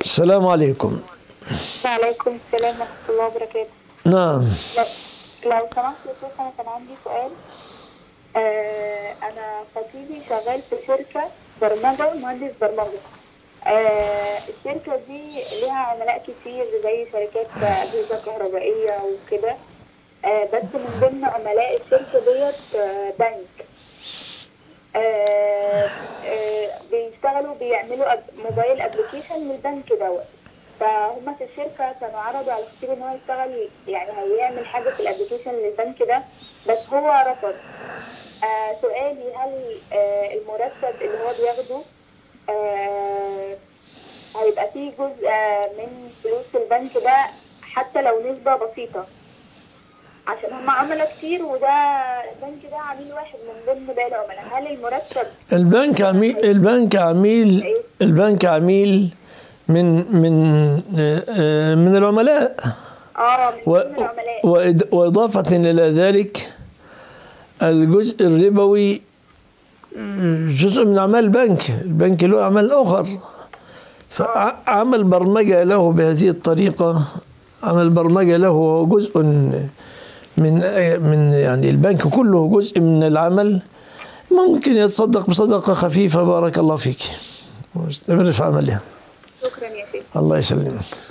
السلام عليكم وعليكم السلام ورحمة الله وبركاته نعم لو لو سمحت يا شيخ أنا كان عندي سؤال آه أنا خطيبي شغال في شركة برمجة مهندس برمجة آه الشركة دي ليها عملاء كتير زي شركات أجهزة كهربائية وكده آه بس من ضمن عملاء الشركة ديت آه بنك آه آه بيشتغلوا بيعملوا أب- موبايل ابلكيشن للبنك دوت فهم في الشركة كانوا عرضوا على خطيب ان هو يشتغل يعني هيعمل حاجة في الابلكيشن للبنك ده بس هو رفض آه سؤالي هل آه المرتب اللي هو بياخده آه هيبقى فيه جزء آه من فلوس البنك ده حتى لو نسبة بسيطة عشان هم عملاء كتير وده البنك ده عميل واحد من ضمن باقي العملاء هل المرتب البنك عميل البنك عميل البنك عميل من من آه، آه، من العملاء اه من و- ضمن العملاء وإض- وإضافة إلى ذلك الجزء الربوي جزء من أعمال البنك البنك له أعمال أخر فعمل برمجة له بهذه الطريقة عمل برمجة له هو جزء من من يعني البنك كله جزء من العمل ممكن يتصدق بصدقة خفيفة بارك الله فيك واستمر في عملها شكرا يا شيخ الله يسلمك